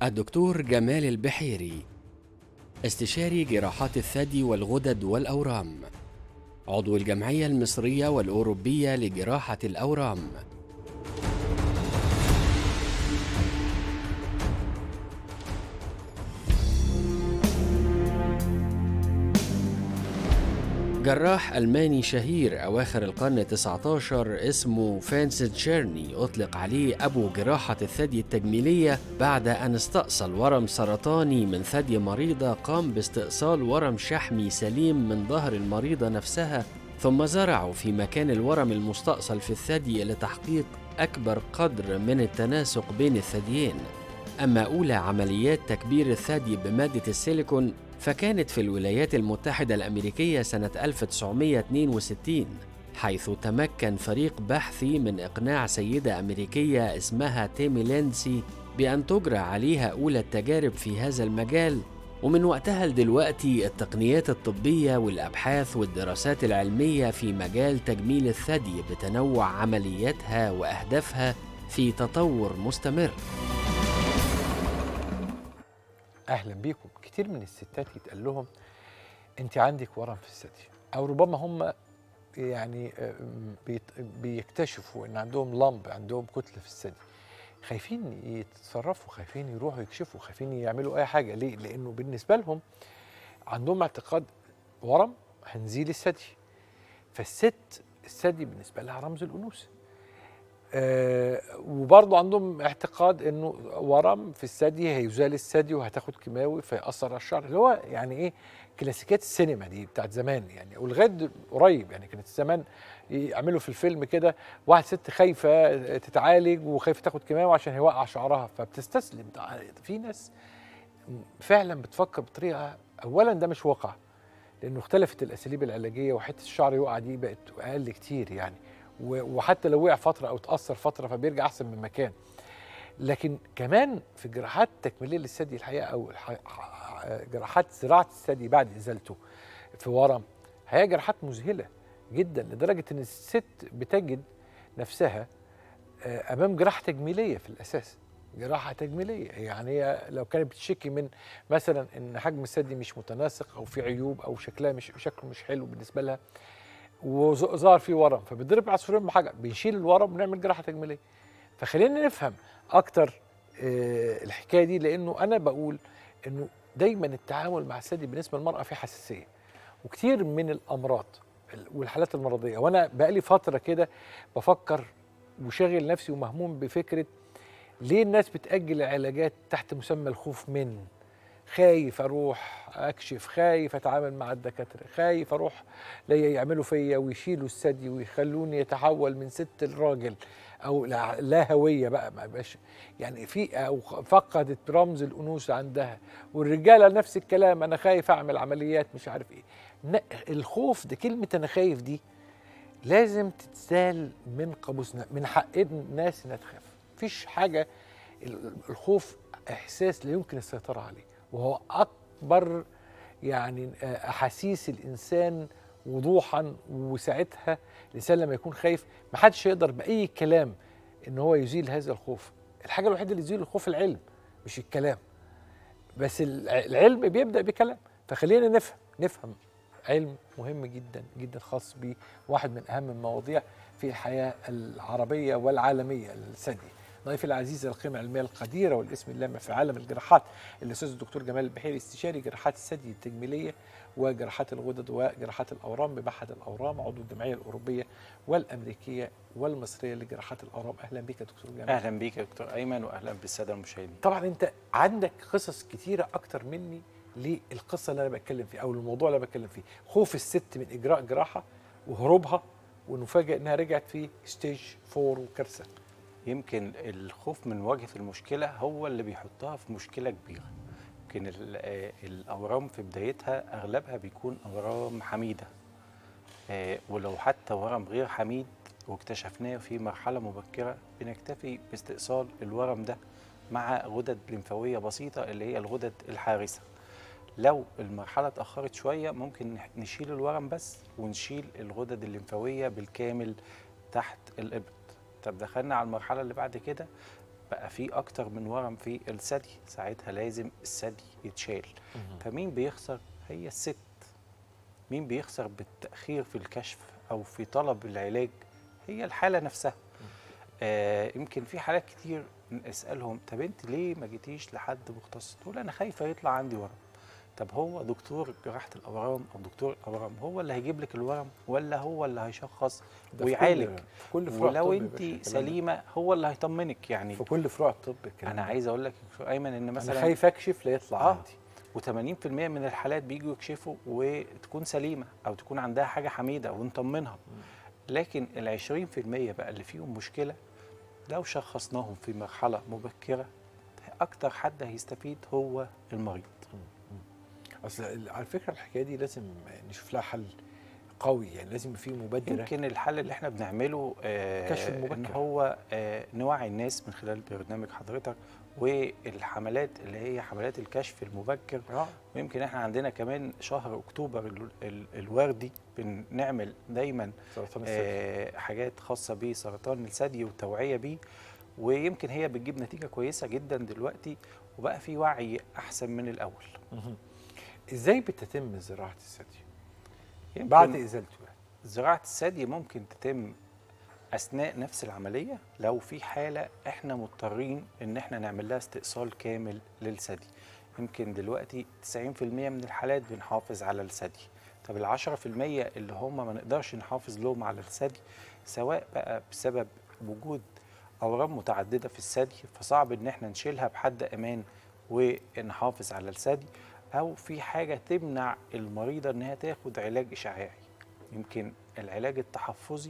الدكتور جمال البحيري استشاري جراحات الثدي والغدد والأورام عضو الجمعية المصرية والأوروبية لجراحة الأورام جراح ألماني شهير أواخر القرن 19 اسمه فانس تشيرني أطلق عليه أبو جراحة الثدي التجميلية بعد أن استأصل ورم سرطاني من ثدي مريضة قام باستئصال ورم شحمي سليم من ظهر المريضة نفسها ثم زرعه في مكان الورم المستأصل في الثدي لتحقيق أكبر قدر من التناسق بين الثديين أما أولى عمليات تكبير الثدي بمادة السيليكون فكانت في الولايات المتحدة الأمريكية سنة 1962 حيث تمكن فريق بحثي من إقناع سيدة أمريكية اسمها تيمي لينسي بأن تجرى عليها أولى التجارب في هذا المجال ومن وقتها لدلوقتي التقنيات الطبية والأبحاث والدراسات العلمية في مجال تجميل الثدي بتنوع عملياتها وأهدافها في تطور مستمر اهلا بيكم كتير من الستات يتقال لهم انت عندك ورم في الثدي او ربما هم يعني آه، بيت- بيكتشفوا ان عندهم لمب عندهم كتله في الثدي خايفين يتصرفوا خايفين يروحوا يكشفوا خايفين يعملوا اي حاجه ليه لانه بالنسبه لهم عندهم اعتقاد ورم هنزيل الثدي فالست الثدي بالنسبه لها رمز الانوثه آه وبرضه عندهم اعتقاد انه ورم في الثدي هيزال الثدي وهتاخد كيماوي فيأثر على الشعر اللي هو يعني ايه كلاسيكيات السينما دي بتاعت زمان يعني ولغايه د- قريب يعني كانت زمان يعملوا في الفيلم كده واحد ست خايفه تتعالج وخايفه تاخد كيماوي عشان هيوقع شعرها فبتستسلم في ناس فعلا بتفكر بطريقه اولا ده مش واقع لانه اختلفت الاساليب العلاجيه وحته الشعر يقع دي بقت اقل كتير يعني و- وحتى لو وقع فتره او اتاثر فتره فبيرجع احسن من مكان لكن كمان في جراحات تكميليه للثدي الحقيقه او الح- ح- جراحات زراعه الثدي بعد ازالته في ورم هي جراحات مذهله جدا لدرجه ان الست بتجد نفسها آه، امام جراحه تجميليه في الاساس جراحه تجميليه يعني هي لو كانت بتشكي من مثلا ان حجم الثدي مش متناسق او في عيوب او شكلها مش شكله مش حلو بالنسبه لها وظهر فيه ورم فبنضرب عصفورين بحجر بنشيل الورم ونعمل جراحه تجميليه فخلينا نفهم اكتر آه، الحكايه دي لانه انا بقول انه دايما التعامل مع الثدي بالنسبه للمراه فيه حساسيه وكتير من الامراض والحالات المرضيه وانا بقالي فتره كده بفكر وشاغل نفسي ومهموم بفكره ليه الناس بتاجل العلاجات تحت مسمى الخوف من خايف اروح اكشف خايف اتعامل مع الدكاتره خايف اروح لا يعملوا فيا ويشيلوا الثدي ويخلوني يتحول من ست لراجل او لا لا هويه بقى ما بقاش يعني في او فقدت رمز الانوثه عندها والرجاله نفس الكلام انا خايف اعمل عمليات مش عارف ايه ن- الخوف ده كلمه انا خايف دي لازم تتزال من قاموسنا من حق الناس انها تخاف مفيش حاجه ال- الخوف احساس لا يمكن السيطره عليه وهو اكبر يعني آه، احاسيس الانسان وضوحا وساعتها الانسان لما يكون خايف ما حدش يقدر باي كلام ان هو يزيل هذا الخوف الحاجه الوحيده اللي تزيل الخوف العلم مش الكلام بس الع- العلم بيبدا بكلام فخلينا نفهم نفهم علم مهم جدا جدا خاص بواحد من اهم المواضيع في الحياه العربيه والعالميه الثدي ضيفي العزيز القيمه العلميه القديره والاسم اللامع في عالم الجراحات الاستاذ الدكتور جمال البحيري استشاري جراحات الثدي التجميليه وجراحات الغدد وجراحات الاورام بمعهد الاورام عضو الجمعيه الاوروبيه والامريكيه والمصريه لجراحات الاورام اهلا بك يا دكتور جمال اهلا بيك يا دكتور ايمن واهلا بالساده المشاهدين طبعا انت عندك قصص كتيره اكتر مني للقصه اللي انا بتكلم فيها او الموضوع اللي انا بتكلم فيه خوف الست من اجراء جراحه وهروبها ونفاجئ انها رجعت في ستيج 4 وكارثه يمكن الخوف من مواجهه المشكله هو اللي بيحطها في مشكله كبيره يمكن ال- آه، الاورام في بدايتها اغلبها بيكون اورام حميده آه، ولو حتى ورم غير حميد واكتشفناه في مرحله مبكره بنكتفي باستئصال الورم ده مع غدد لمفاويه بسيطه اللي هي الغدد الحارسه لو المرحله اتاخرت شويه ممكن نح- نشيل الورم بس ونشيل الغدد الليمفاويه بالكامل تحت الابط طب دخلنا على المرحله اللي بعد كده بقى في اكتر من ورم في الثدي ساعتها لازم الثدي يتشال فمين بيخسر هي الست مين بيخسر بالتاخير في الكشف او في طلب العلاج هي الحاله نفسها آه يمكن في حالات كتير اسالهم طب انت ليه ما جيتيش لحد مختص تقول انا خايفه يطلع عندي ورم طب هو دكتور جراحه الاورام او دكتور الاورام هو اللي هيجيب لك الورم ولا هو اللي هيشخص ده في ويعالج كل- في كل فروع ولو الطب يا انت باشا الكلام ده. سليمه هو اللي هيطمنك يعني في كل فروع الطب الكلام انا ده. عايز اقول لك يا دكتور ايمن ان انا مثلا خايف اكشف لا يطلع آه. عندي و80% من الحالات بيجوا يكشفوا وتكون سليمه او تكون عندها حاجه حميده ونطمنها لكن ال 20% بقى اللي فيهم مشكله لو شخصناهم في مرحله مبكره اكتر حد هيستفيد هو المريض اصل ال- على فكره الحكايه دي لازم نشوف لها حل قوي يعني لازم يبقى في مبادره يمكن الحل اللي احنا بنعمله آه كشف المبكر. ان هو آه نوعي الناس من خلال برنامج حضرتك والحملات اللي هي حملات الكشف المبكر اه ويمكن احنا عندنا كمان شهر اكتوبر ال- ال- الوردي بنعمل دايما سرطان الثدي آه حاجات خاصه بسرطان الثدي والتوعيه بيه ويمكن هي بتجيب نتيجه كويسه جدا دلوقتي وبقى في وعي احسن من الاول مهم. ازاي بتتم زراعه الثدي يمكن بعد ازالته يعني زراعه الثدي ممكن تتم اثناء نفس العمليه لو في حاله احنا مضطرين ان احنا نعمل لها استئصال كامل للثدي يمكن دلوقتي 90% من الحالات بنحافظ على الثدي طب ال 10% اللي هم ما نقدرش نحافظ لهم على الثدي سواء بقى بسبب وجود اورام متعدده في الثدي فصعب ان احنا نشيلها بحد امان ونحافظ على الثدي او في حاجه تمنع المريضه انها تاخد علاج اشعاعي يمكن العلاج التحفظي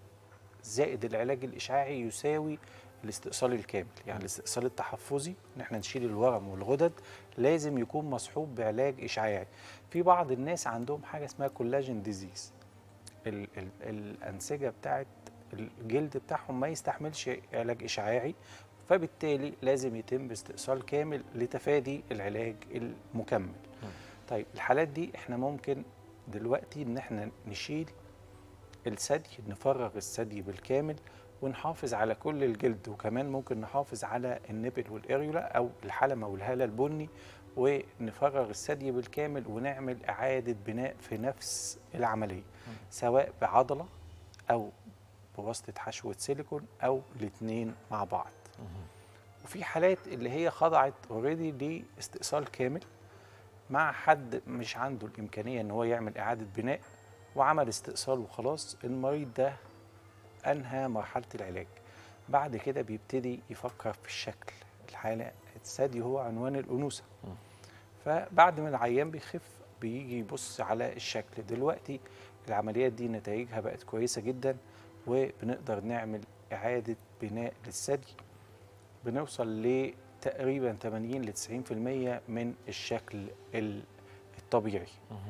زائد العلاج الاشعاعي يساوي الاستئصال الكامل يعني الاستئصال التحفظي ان احنا نشيل الورم والغدد لازم يكون مصحوب بعلاج اشعاعي في بعض الناس عندهم حاجه اسمها كولاجين ديزيز ال ال الانسجه بتاعت الجلد بتاعهم ما يستحملش علاج اشعاعي فبالتالي لازم يتم استئصال كامل لتفادي العلاج المكمل طيب الحالات دي احنا ممكن دلوقتي ان احنا نشيل الثدي نفرغ الثدي بالكامل ونحافظ على كل الجلد وكمان ممكن نحافظ على النبل والاريولا او الحلمه والهاله البني ونفرغ الثدي بالكامل ونعمل اعاده بناء في نفس العمليه سواء بعضله او بواسطه حشوه سيليكون او الاثنين مع بعض وفي حالات اللي هي خضعت اوريدي لاستئصال كامل مع حد مش عنده الامكانيه ان هو يعمل اعاده بناء وعمل استئصال وخلاص المريض ده انهى مرحله العلاج بعد كده بيبتدي يفكر في الشكل الحاله الثدي هو عنوان الانوثه فبعد ما العيان بيخف بيجي يبص على الشكل دلوقتي العمليات دي نتائجها بقت كويسه جدا وبنقدر نعمل اعاده بناء للثدي بنوصل لتقريبا 80 ل 90% من الشكل ال- الطبيعي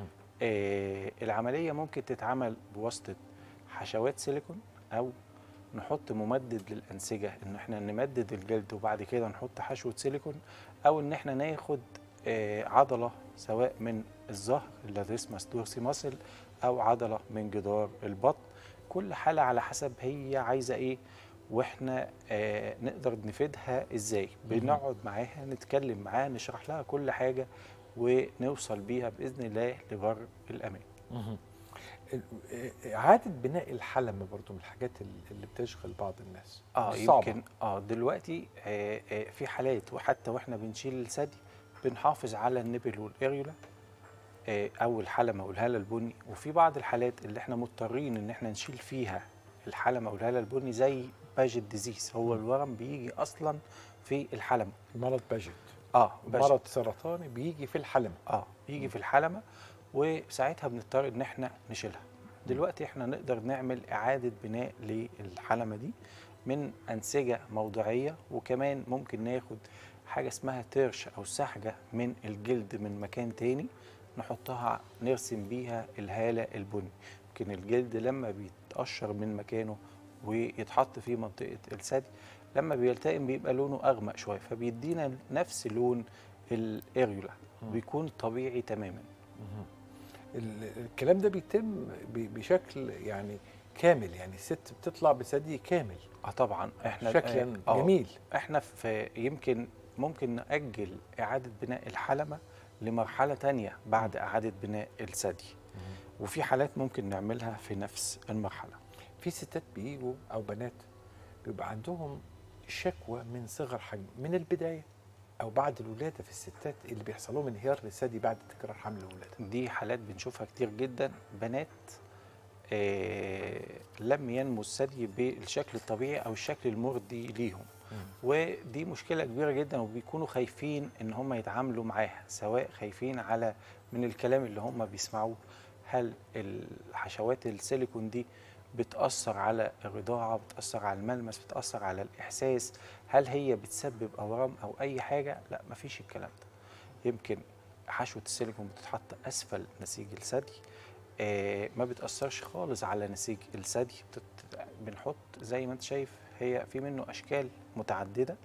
آه العمليه ممكن تتعمل بواسطه حشوات سيليكون او نحط ممدد للانسجه ان احنا نمدد الجلد وبعد كده نحط حشوه سيليكون او ان احنا ناخد آه عضله سواء من الظهر اللاتيسماس دورسي ماسل او عضله من جدار البطن كل حاله على حسب هي عايزه ايه واحنا آه نقدر نفيدها ازاي بنقعد معاها نتكلم معاها نشرح لها كل حاجه ونوصل بيها باذن الله لبر الامان ال- اعاده بناء الحلمه برضو من الحاجات ال- اللي بتشغل بعض الناس اه مش صعبة. يمكن اه دلوقتي آه آه في حالات وحتى واحنا بنشيل الثدي بنحافظ على النبل والاريولا آه او الحلمه والهاله البني وفي بعض الحالات اللي احنا مضطرين ان احنا نشيل فيها الحلمه والهاله البني زي باجت ديزيز هو الورم بيجي اصلا في الحلمه مرض باجت اه باجت. مرض سرطاني بيجي في الحلمه اه يجي في الحلمه وساعتها بنضطر ان احنا نشيلها دلوقتي احنا نقدر نعمل اعاده بناء للحلمه دي من انسجه موضعيه وكمان ممكن ناخد حاجه اسمها ترش او سحجه من الجلد من مكان تاني نحطها نرسم بيها الهاله البني يمكن الجلد لما بيتقشر من مكانه ويتحط في منطقه الثدي لما بيلتئم بيبقى لونه اغمق شويه فبيدينا نفس لون الاريولا بيكون طبيعي تماما ال- الكلام ده بيتم ب- بشكل يعني كامل يعني الست بتطلع بثدي كامل اه طبعا احنا شكلا آه جميل احنا في يمكن ممكن نأجل إعادة بناء الحلمة لمرحلة تانية بعد إعادة بناء الثدي وفي حالات ممكن نعملها في نفس المرحلة في ستات بيجوا او بنات بيبقى عندهم شكوى من صغر حجم من البدايه او بعد الولاده في الستات اللي بيحصل لهم انهيار للثدي بعد تكرار حمل الولاده دي حالات بنشوفها كتير جدا بنات آه لم ينمو الثدي بالشكل الطبيعي او الشكل المرضي ليهم ودي مشكله كبيره جدا وبيكونوا خايفين ان هم يتعاملوا معاها سواء خايفين على من الكلام اللي هم بيسمعوه هل الحشوات السيليكون دي بتأثر على الرضاعة بتأثر على الملمس بتأثر على الإحساس هل هي بتسبب أورام أو أي حاجة لا مفيش الكلام ده يمكن حشوة السيليكون بتتحط أسفل نسيج الثدي آه ما بتأثرش خالص على نسيج الثدي بتت... بنحط زي ما انت شايف هي في منه أشكال متعددة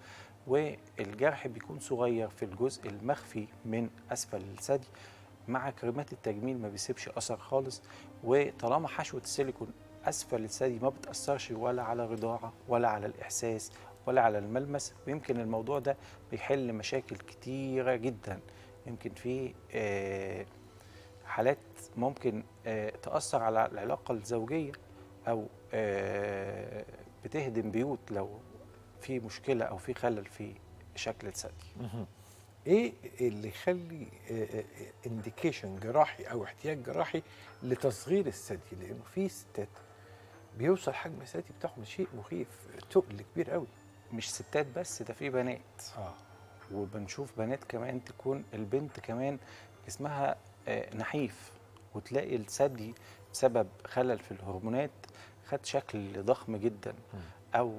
والجرح بيكون صغير في الجزء المخفي من أسفل الثدي مع كريمات التجميل ما بيسيبش أثر خالص وطالما حشوة السيليكون أسفل الثدي ما بتأثرش ولا على الرضاعة ولا على الإحساس ولا على الملمس ويمكن الموضوع ده بيحل مشاكل كتيرة جدا يمكن في آه حالات ممكن آه تأثر على العلاقة الزوجية أو آه بتهدم بيوت لو في مشكلة أو في خلل في شكل الثدي ايه اللي يخلي انديكيشن جراحي او احتياج جراحي لتصغير الثدي لانه في ستات بيوصل حجم الثدي بتاعهم شيء مخيف تقل كبير قوي مش ستات بس ده في بنات اه وبنشوف بنات كمان تكون البنت كمان اسمها آه نحيف وتلاقي الثدي بسبب خلل في الهرمونات خد شكل ضخم جدا او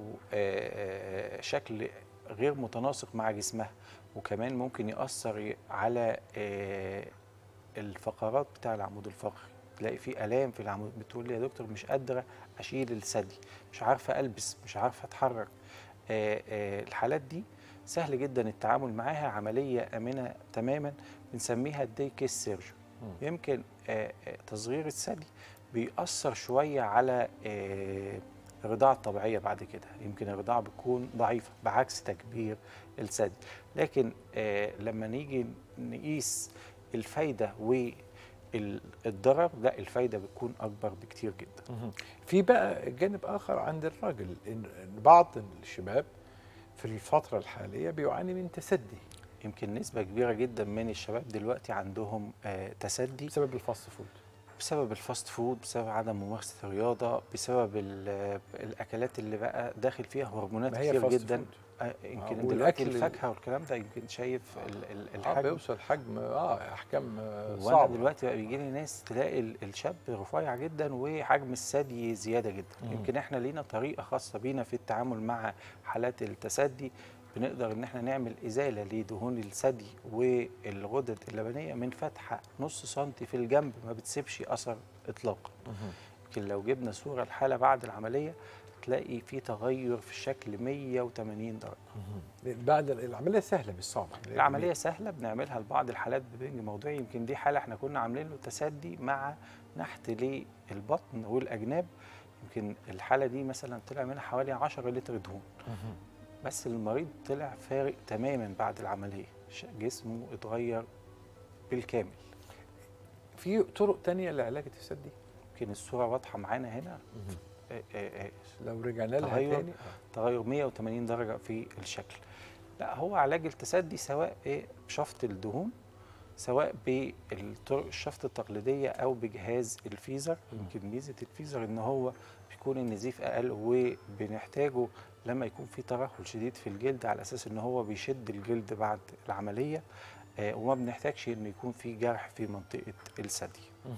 آه شكل غير متناسق مع جسمها وكمان ممكن يأثر على آه الفقرات بتاع العمود الفقري تلاقي في الام في العمود بتقول لي يا دكتور مش قادره اشيل الثدي مش عارفه البس مش عارفه اتحرك آه آه الحالات دي سهل جدا التعامل معاها عمليه امنه تماما بنسميها الدي كيس سيرجري يمكن تصغير الثدي بيأثر شويه على الرضاعة الطبيعية بعد كده يمكن الرضاعة بتكون ضعيفة بعكس تكبير الثدي لكن آه لما نيجي نقيس الفايدة والضرر لا الفايدة بتكون أكبر بكتير جدا في بقى جانب آخر عند الراجل إن بعض الشباب في الفترة الحالية بيعاني من تسدي يمكن نسبة كبيرة جدا من الشباب دلوقتي عندهم آه تسدي بسبب الفاست فود بسبب الفاست فود بسبب عدم ممارسه الرياضه بسبب الاكلات اللي بقى داخل فيها هرمونات كتير جدا آه يمكن آه دلوقتي الفاكهه والكلام ده يمكن شايف آه الحجم اه بيوصل حجم اه احكام صعبه وانا دلوقتي بقى بيجي لي ناس تلاقي الشاب رفيع جدا وحجم الثدي زياده جدا مم. يمكن احنا لينا طريقه خاصه بينا في التعامل مع حالات التسدي بنقدر ان احنا نعمل ازاله لدهون الثدي والغدد اللبنيه من فتحه نص سنتي في الجنب ما بتسيبش اثر اطلاقا يمكن لو جبنا صوره الحاله بعد العمليه تلاقي في تغير في الشكل 180 درجه بعد العمليه سهله مش صعبه العمليه سهله بنعملها لبعض الحالات ببنج موضعي يمكن دي حاله احنا كنا عاملين له تسدي مع نحت للبطن والاجناب يمكن الحاله دي مثلا طلع منها حوالي 10 لتر دهون بس المريض طلع فارق تماما بعد العمليه جسمه اتغير بالكامل في طرق تانية لعلاج التسدي يمكن الصوره واضحه معانا هنا آه آه لو رجعنا لها تغير تاني تغير 180 درجه في الشكل لا هو علاج التسدي سواء ايه بشفط الدهون سواء بالطرق الشفط التقليديه او بجهاز الفيزر يمكن ميزه الفيزر ان هو بيكون النزيف اقل وبنحتاجه لما يكون في ترهل شديد في الجلد على اساس ان هو بيشد الجلد بعد العمليه آه وما بنحتاجش ان يكون في جرح في منطقه الثدي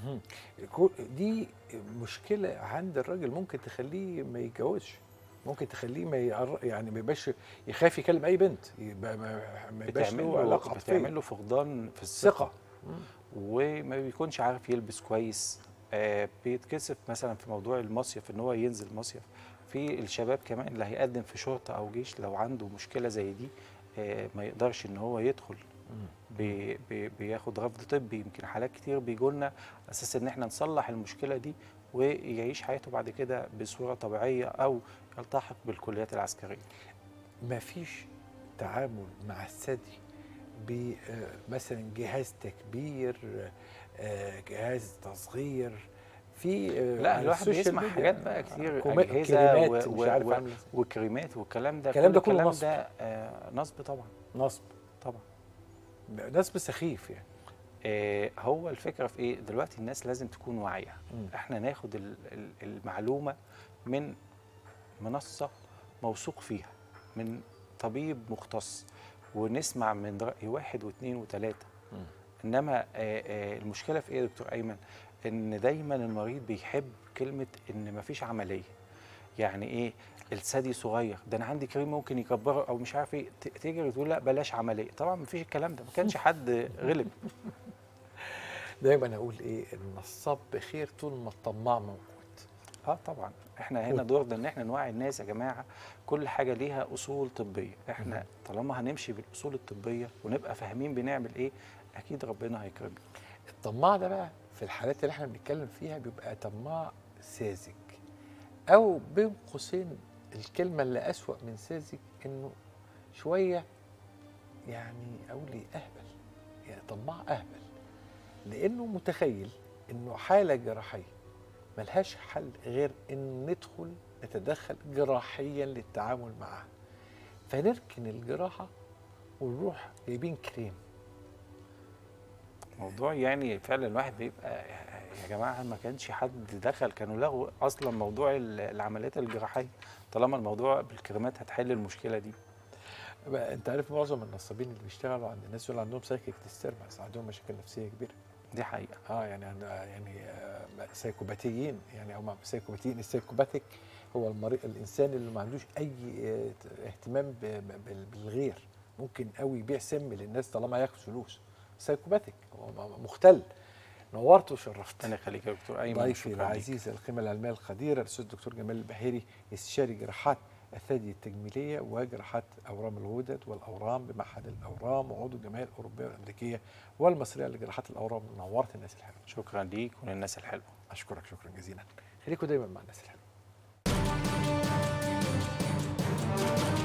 دي مشكله عند الراجل ممكن تخليه ما يتجوزش ممكن تخليه ما يقر... يعني ما يبقاش يخاف يكلم اي بنت يبقى ما, ما يبقاش له علاقه بتعمل له فقدان في الثقه وما بيكونش عارف يلبس كويس آه بيتكسف مثلا في موضوع المصيف ان هو ينزل مصيف في الشباب كمان اللي هيقدم في شرطه او جيش لو عنده مشكله زي دي آه ما يقدرش ان هو يدخل بي بي بياخد رفض طبي يمكن حالات كتير بيجوا لنا على اساس ان احنا نصلح المشكله دي ويعيش حياته بعد كده بصوره طبيعيه او يلتحق بالكليات العسكريه ما فيش تعامل مع الثدي بمثلا جهاز تكبير آه، جهاز تصغير في آه، لا على الواحد السوشيال بيسمع ميديا حاجات بقى كتير كوما- اجهزه كلمات و- مش و- عارف و- عامله إزاي. وكريمات والكلام ده الكلام ده كل كله الكلام نصب. ده آه نصب طبعا نصب طبعا نصب سخيف يعني آه هو الفكره في ايه دلوقتي الناس لازم تكون واعيه مم. احنا ناخد ال- ال- المعلومه من منصه موثوق فيها من طبيب مختص ونسمع من راي واحد واثنين وثلاثه مم. انما آه، آه، المشكله في ايه يا دكتور ايمن ان دايما المريض بيحب كلمه ان مفيش عمليه يعني ايه الثدي صغير ده انا عندي كريم ممكن يكبره او مش عارف ايه ت- تيجي تقول لا بلاش عمليه طبعا مفيش الكلام ده ما كانش حد غلب دايما اقول ايه النصاب بخير طول ما الطماع موجود اه طبعا احنا هنا دورنا ان احنا نوعي الناس يا جماعه كل حاجه ليها اصول طبيه احنا طالما هنمشي بالاصول الطبيه ونبقى فاهمين بنعمل ايه اكيد ربنا هيكرمنا الطماع ده بقى في الحالات اللي احنا بنتكلم فيها بيبقى طماع ساذج او بين قوسين الكلمه اللي اسوأ من ساذج انه شويه يعني اقول ايه اهبل يعني طماع اهبل لانه متخيل انه حاله جراحيه ملهاش حل غير ان ندخل نتدخل جراحيا للتعامل معها فنركن الجراحه ونروح جايبين كريم موضوع يعني فعلا الواحد بيبقى يا جماعه ما كانش حد دخل كانوا لغوا اصلا موضوع ال- العمليات الجراحيه طالما الموضوع بالكريمات هتحل المشكله دي بقى انت عارف معظم النصابين اللي بيشتغلوا عند الناس دول عندهم سايكيك ديستربنس عندهم مشاكل نفسيه كبيره دي حقيقه اه يعني عند- يعني آه، سايكوباتيين يعني او مع- سايكوباتيين السايكوباتيك هو المريض الانسان اللي ما عندوش اي آه، اهتمام ب- ب- بال- بالغير ممكن قوي يبيع سم للناس طالما ياخد فلوس سايكوباتيك هو م- مختل نورت وشرفت انا يخليك يا دكتور ايمن ضيفي شكراً ليك. العزيز القيمة العلمية القديرة الأستاذ الدكتور جمال البحيري استشاري جراحات الثدي التجميلية وجراحات أورام الغدد والأورام بمعهد الأورام وعضو الجمعية الأوروبية والأمريكية والمصرية لجراحات الأورام نورت الناس الحلوة شكرا ليك وللناس الحلوه أشكرك شكرا جزيلا خليكم دايما مع الناس الحلوة